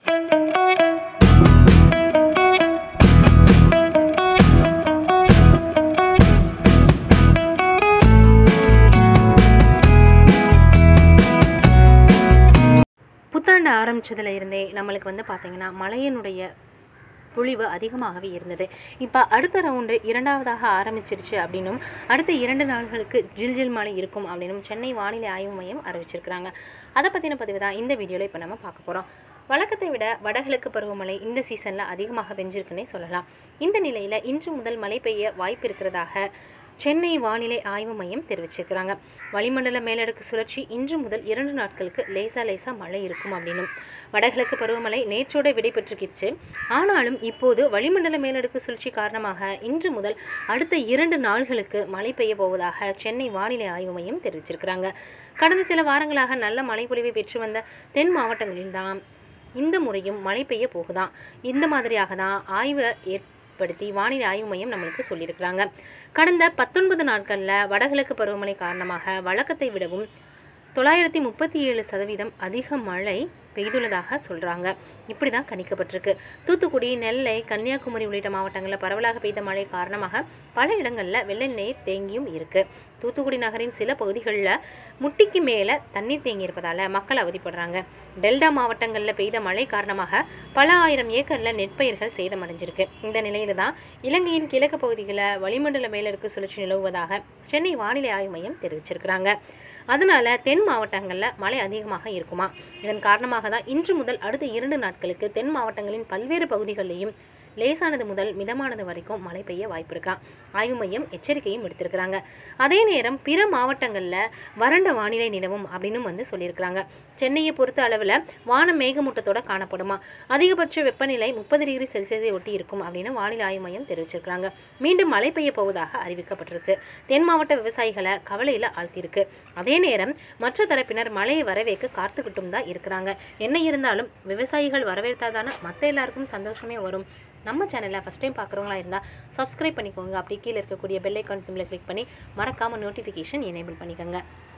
புத்தாண்டு ஆரம்பிச்சதுல இருந்தே நம்மளுக்கு வந்து பார்த்திங்கன்னா மழையினுடைய பொழிவு அதிகமாகவே இருந்தது இப்போ அடுத்த ரவுண்டு இரண்டாவதாக ஆரம்பிச்சிருச்சு அப்படின்னும் அடுத்த இரண்டு நாள்களுக்கு ஜில்ஜில் மழை இருக்கும் அப்படின்னும் சென்னை வானிலை ஆய்வு மையம் அறிவிச்சிருக்கிறாங்க அதை பற்றின பதிவு தான் இந்த வீடியோவில் இப்போ நம்ம பார்க்க போகிறோம் வழக்கத்தை விட வடகிழக்கு பருவமழை இந்த சீசனில் அதிகமாக பெஞ்சிருக்குன்னே சொல்லலாம் இந்த நிலையில் இன்று முதல் மழை பெய்ய வாய்ப்பு இருக்கிறதாக சென்னை வானிலை ஆய்வு மையம் தெரிவிச்சிருக்கிறாங்க வளிமண்டல மேலடுக்கு சுழற்சி இன்று முதல் இரண்டு நாட்களுக்கு லேசா லேசா மழை இருக்கும் அப்படின்னும் வடகிழக்கு பருவமழை நேற்றோட விடைபெற்றுக்கிச்சு ஆனாலும் இப்போது வளிமண்டல மேலடுக்கு சுழற்சி காரணமாக இன்று முதல் அடுத்த இரண்டு நாள்களுக்கு மழை பெய்ய போவதாக சென்னை வானிலை ஆய்வு மையம் தெரிவிச்சிருக்கிறாங்க கடந்த சில வாரங்களாக நல்ல மழை பொழிவை பெற்று வந்த தென் மாவட்டங்களில்தான் இந்த முறையும் மழை பெய்ய போகுதாம் இந்த மாதிரியாக தான் ஆய்வை ஏற்படுத்தி வானிலை ஆய்வு மையம் நம்மளுக்கு சொல்லியிருக்கிறாங்க கடந்த பத்தொன்பது நாட்களில் வடகிழக்கு பருவமழை காரணமாக வழக்கத்தை விடவும் தொள்ளாயிரத்தி முப்பத்தி ஏழு சதவீதம் அதிக மழை பெய்துள்ளதாக சொல்கிறாங்க இப்படி தான் கணிக்கப்பட்டிருக்கு தூத்துக்குடி நெல்லை கன்னியாகுமரி உள்ளிட்ட மாவட்டங்களில் பரவலாக பெய்த மழை காரணமாக பல இடங்களில் வெள்ள நீர் தேங்கியும் இருக்கு தூத்துக்குடி நகரின் சில பகுதிகளில் முட்டிக்கு மேலே தண்ணீர் தேங்கி இருப்பதால் மக்கள் அவதிப்படுறாங்க டெல்டா மாவட்டங்களில் பெய்த மழை காரணமாக பல ஆயிரம் ஏக்கரில் நெற்பயிர்கள் சேதமடைஞ்சிருக்கு இந்த நிலையில தான் இலங்கையின் கிழக்கு பகுதிகளில் வளிமண்டல மேலடுக்கு சுழற்சி நிலவுவதாக சென்னை வானிலை ஆய்வு மையம் தெரிவிச்சிருக்கிறாங்க அதனால தென் மாவட்டங்களில் மழை அதிகமாக இருக்குமா இதன் காரணமாக தான் இன்று முதல் அடுத்த இரண்டு நாட்களுக்கு தென் மாவட்டங்களின் பல்வேறு பகுதிகளிலையும் லேசானது முதல் மிதமானது வரைக்கும் மழை பெய்ய வாய்ப்பு இருக்கா ஆய்வு மையம் எச்சரிக்கையும் எடுத்திருக்கிறாங்க அதே நேரம் பிற மாவட்டங்களில் வறண்ட வானிலை நிலவும் அப்படின்னு வந்து சொல்லியிருக்கிறாங்க சென்னையை பொறுத்த அளவில் வானம் மேகமூட்டத்தோட காணப்படுமா அதிகபட்ச வெப்பநிலை முப்பது டிகிரி செல்சியஸை ஒட்டி இருக்கும் அப்படின்னு வானிலை ஆய்வு மையம் தெரிவிச்சிருக்கிறாங்க மீண்டும் மழை பெய்ய போவதாக அறிவிக்கப்பட்டிருக்கு தென் மாவட்ட விவசாயிகளை கவலையில் ஆழ்த்தியிருக்கு அதே நேரம் மற்ற தரப்பினர் மழையை வரவேற்க காத்துக்கிட்டும் தான் இருக்கிறாங்க என்ன இருந்தாலும் விவசாயிகள் வரவேற்றாதானே மற்ற எல்லாருக்கும் சந்தோஷமே வரும் நம்ம சேனலை ஃபஸ்ட் டைம் பார்க்குறவங்களா இருந்தால் சப்ஸ்கிரைப் பண்ணிக்கோங்க அப்படி கீழே இருக்கக்கூடிய பெல் ஐக்கான் சிம்மில் கிளிக் பண்ணி மறக்காமல் நோட்டிஃபிகேஷன் எனேபிள் பண்ணிக்கோங்க